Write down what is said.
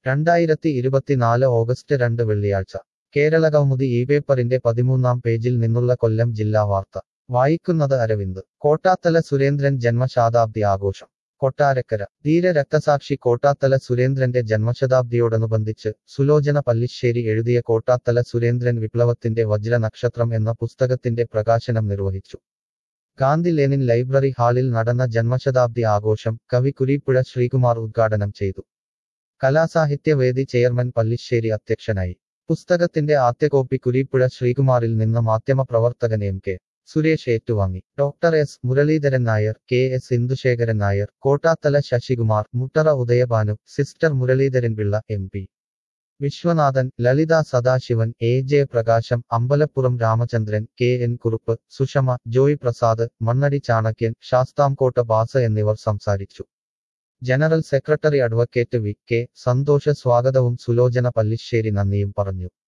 രണ്ടായിരത്തി ഇരുപത്തിനാല് ഓഗസ്റ്റ് രണ്ട് വെള്ളിയാഴ്ച കേരളകൗമുദി ഈ പേപ്പറിന്റെ പതിമൂന്നാം പേജിൽ നിന്നുള്ള കൊല്ലം ജില്ലാ വാർത്ത വായിക്കുന്നത് അരവിന്ദ് കോട്ടാത്തല സുരേന്ദ്രൻ ജന്മശതാബ്ദി ആഘോഷം കൊട്ടാരക്കര ധീര രക്തസാക്ഷി കോട്ടാത്തല സുരേന്ദ്രന്റെ ജന്മശതാബ്ദിയോടനുബന്ധിച്ച് സുലോചന പല്ലിശ്ശേരി എഴുതിയ കോട്ടാത്തല സുരേന്ദ്രൻ വിപ്ലവത്തിന്റെ വജ്ര നക്ഷത്രം എന്ന പുസ്തകത്തിന്റെ പ്രകാശനം നിർവഹിച്ചു ഗാന്ധി ലെനിൻ ലൈബ്രറി ഹാളിൽ നടന്ന ജന്മശതാബ്ദി ആഘോഷം കവി കുരീപ്പുഴ ശ്രീകുമാർ ഉദ്ഘാടനം ചെയ്തു കലാസാഹിത്യവേദി ചെയർമാൻ പല്ലിശ്ശേരി അധ്യക്ഷനായി പുസ്തകത്തിന്റെ ആദ്യ കോപ്പി കുരീപ്പുഴ ശ്രീകുമാറിൽ നിന്ന് മാധ്യമപ്രവർത്തകൻ എം കെ സുരേഷ് ഏറ്റുവാങ്ങി doctor S Muralidharan Nair K S Indusekharan Nair Kottathala Sasikumar Muttara Udayabhanu sister Muralidharan Pillai M P Viswanathan Lalitha Sadasivan A J Prakasam Ambalappuram Ramachandran K N Kurup Sushama Joy Prasad Mannadi Chanakyan Sasthamkotta Basa എന്നിവർ സംസാരിച്ചു general secretary advocate V K Santhosha സ്വാഗതവും സുലോചന പല്ലിശ്ശേരി നന്ദിയും പറഞ്ഞു